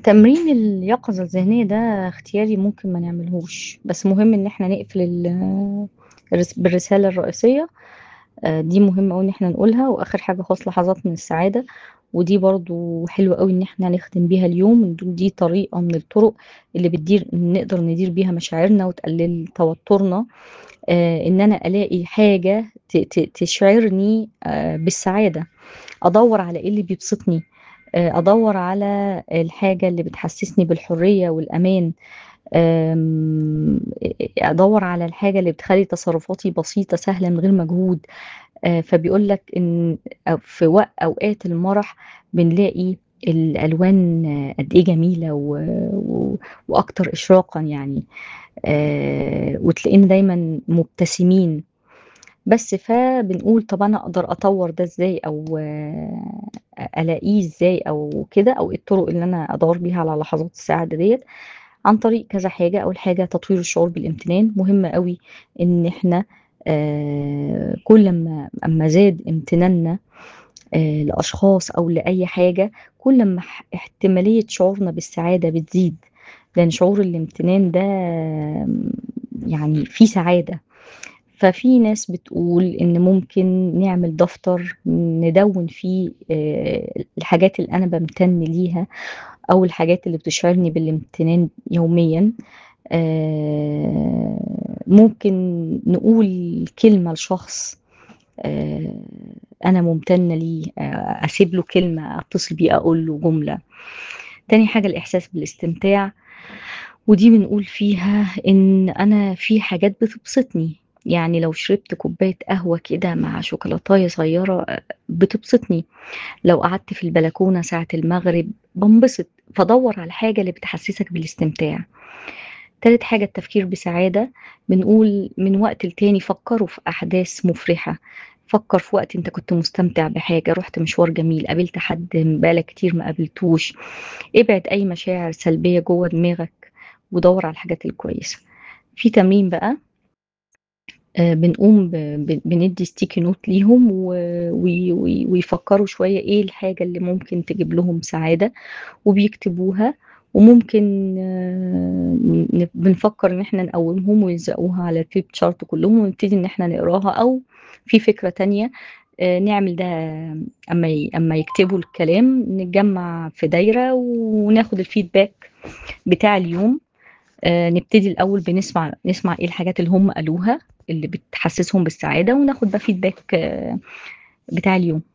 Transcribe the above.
تمرين اليقظة الذهنية ده اختياري ممكن ما نعملهوش بس مهم ان احنا نقفل ال- الرس- بالرسالة الرئيسية آه، دي مهمة أوي ان احنا نقولها واخر حاجة خاص لحظات من السعادة ودي برضو حلوة قوي ان احنا نختم بيها اليوم دي طريقة من الطرق اللي بتدير نقدر ندير بيها مشاعرنا وتقلل توترنا آه، ان انا الاقي حاجة ت- ت- تشعرني آه، بالسعادة ادور على ايه اللي بيبسطني آه، ادور على الحاجة اللي بتحسسني بالحرية والامان آم، ادور على الحاجة اللي بتخلي تصرفاتي بسيطة سهلة من غير مجهود آه، فبيقول لك ان أو في وقت اوقات المرح بنلاقي الالوان آه، قد ايه جميله و... و... واكتر اشراقا يعني آه، وتلاقينا دايما مبتسمين بس فبنقول طب انا اقدر اطور ده ازاي او آه، الاقيه ازاي او كده او ايه الطرق اللي انا ادور بيها على لحظات السعاده ديت عن طريق كذا حاجه اول حاجه تطوير الشعور بالامتنان مهم قوي ان احنا آه، كل ما اما زاد امتناننا آه، لاشخاص او لاي حاجه كل ما ح- احتماليه شعورنا بالسعاده بتزيد لان شعور الامتنان ده آم، يعني فيه سعاده ففي ناس بتقول إن ممكن نعمل دفتر ندون فيه آه، الحاجات اللي أنا بامتن ليها أو الحاجات اللي بتشعرني بالامتنان يوميا آه، ممكن نقول كلمة لشخص آه، أنا ممتنة ليه آه، أسيب له كلمة أتصل بيه أقول له جملة تاني حاجة الإحساس بالاستمتاع ودي بنقول فيها إن أنا في حاجات بتبسطني يعني لو شربت كوباية قهوة كده مع شوكولاتاية صغيرة آه، بتبسطني لو قعدت في البلكونة ساعة المغرب بنبسط فدور على الحاجة اللي بتحسسك بالاستمتاع تالت حاجة التفكير بسعادة بنقول من وقت لتاني فكروا في أحداث مفرحة فكر في وقت انت كنت مستمتع بحاجة رحت مشوار جميل قابلت حد بقالك كتير ما قابلتوش ابعد أي مشاعر سلبية جوه دماغك ودور على الحاجات الكويسة في تمرين بقى آه، بنقوم ب- ب- بندي ستيكي نوت ليهم و- وي- وي- ويفكروا شوية ايه الحاجة اللي ممكن تجيب لهم سعادة وبيكتبوها وممكن آه، ن- بنفكر ان احنا نقومهم ويلزقوها على الفليب شارت كلهم ونبتدي ان احنا نقراها او في فكرة تانية آه، نعمل ده اما ي- اما يكتبوا الكلام نتجمع في دايرة وناخد الفيدباك بتاع اليوم آه، نبتدي الأول بنسمع نسمع إيه الحاجات اللي هم قالوها اللي بتحسسهم بالسعادة وناخد بقى فيدباك آه، بتاع اليوم